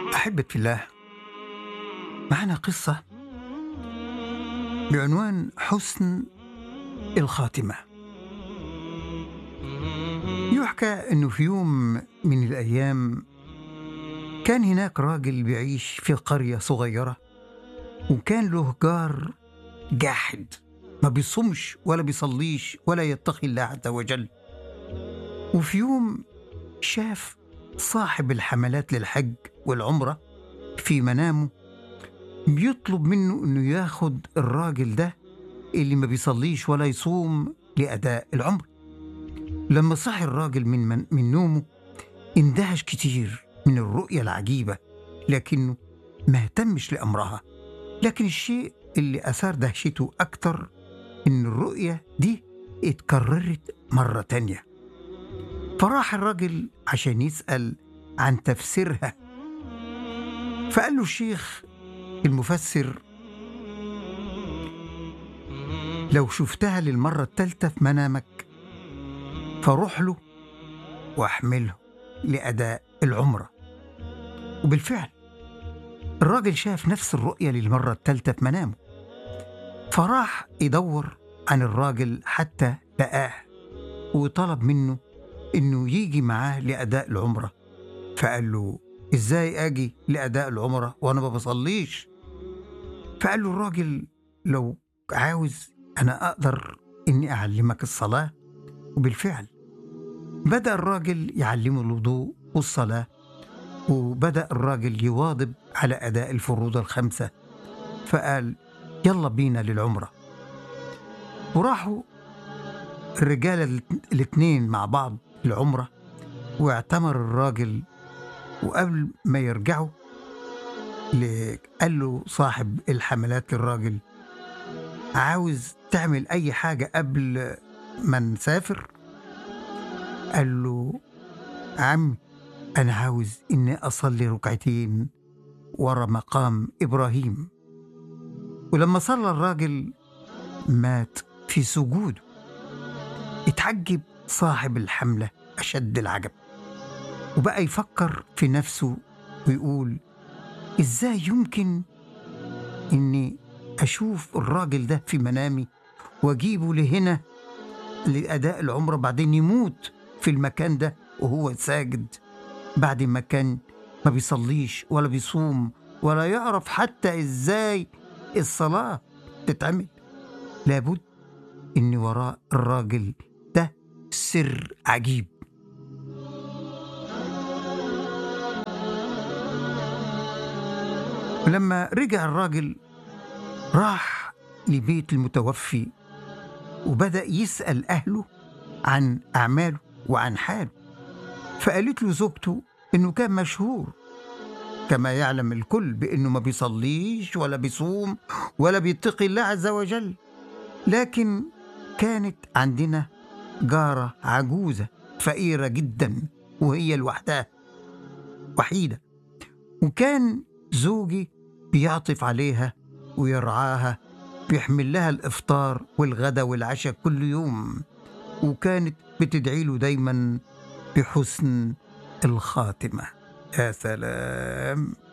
أحبة في الله معنا قصة بعنوان حسن الخاتمة يحكى أنه في يوم من الأيام كان هناك راجل بيعيش في قرية صغيرة وكان له جار جاحد ما بيصومش ولا بيصليش ولا يتقي الله عز وجل وفي يوم شاف صاحب الحملات للحج والعمرة في منامه بيطلب منه انه ياخد الراجل ده اللي ما بيصليش ولا يصوم لأداء العمر لما صحي الراجل من, من, من نومه اندهش كتير من الرؤية العجيبة لكنه ما اهتمش لأمرها لكن الشيء اللي أثار دهشته أكتر إن الرؤية دي اتكررت مرة تانية فراح الراجل عشان يسأل عن تفسيرها فقال له الشيخ المفسر لو شفتها للمرة التالتة في منامك فروح له واحمله لأداء العمرة وبالفعل الراجل شاف نفس الرؤية للمرة التالتة في منامه فراح يدور عن الراجل حتى لقاه وطلب منه انه يجي معاه لاداء العمره فقال له ازاي اجي لاداء العمره وانا ما بصليش فقال له الراجل لو عاوز انا اقدر اني اعلمك الصلاه وبالفعل بدا الراجل يعلمه الوضوء والصلاه وبدا الراجل يواظب على اداء الفروض الخمسه فقال يلا بينا للعمره وراحوا الرجاله الاثنين مع بعض العمرة واعتمر الراجل وقبل ما يرجعوا قال له صاحب الحملات للراجل عاوز تعمل أي حاجة قبل ما نسافر قال له عمي أنا عاوز إني أصلي ركعتين ورا مقام إبراهيم ولما صلى الراجل مات في سجوده اتعجب صاحب الحملة أشد العجب وبقى يفكر في نفسه ويقول إزاي يمكن إني أشوف الراجل ده في منامي وأجيبه لهنا لأداء العمرة بعدين يموت في المكان ده وهو ساجد بعد ما كان ما بيصليش ولا بيصوم ولا يعرف حتى إزاي الصلاة تتعمل لابد إن وراء الراجل ده سر عجيب ولما رجع الراجل راح لبيت المتوفي وبدأ يسأل أهله عن أعماله وعن حاله فقالت له زوجته إنه كان مشهور كما يعلم الكل بإنه ما بيصليش ولا بيصوم ولا بيتقي الله عز وجل لكن كانت عندنا جارة عجوزة فقيرة جدا وهي لوحدها وحيدة وكان زوجي بيعطف عليها ويرعاها بيحمل لها الإفطار والغدا والعشاء كل يوم وكانت بتدعي له دايما بحسن الخاتمة يا سلام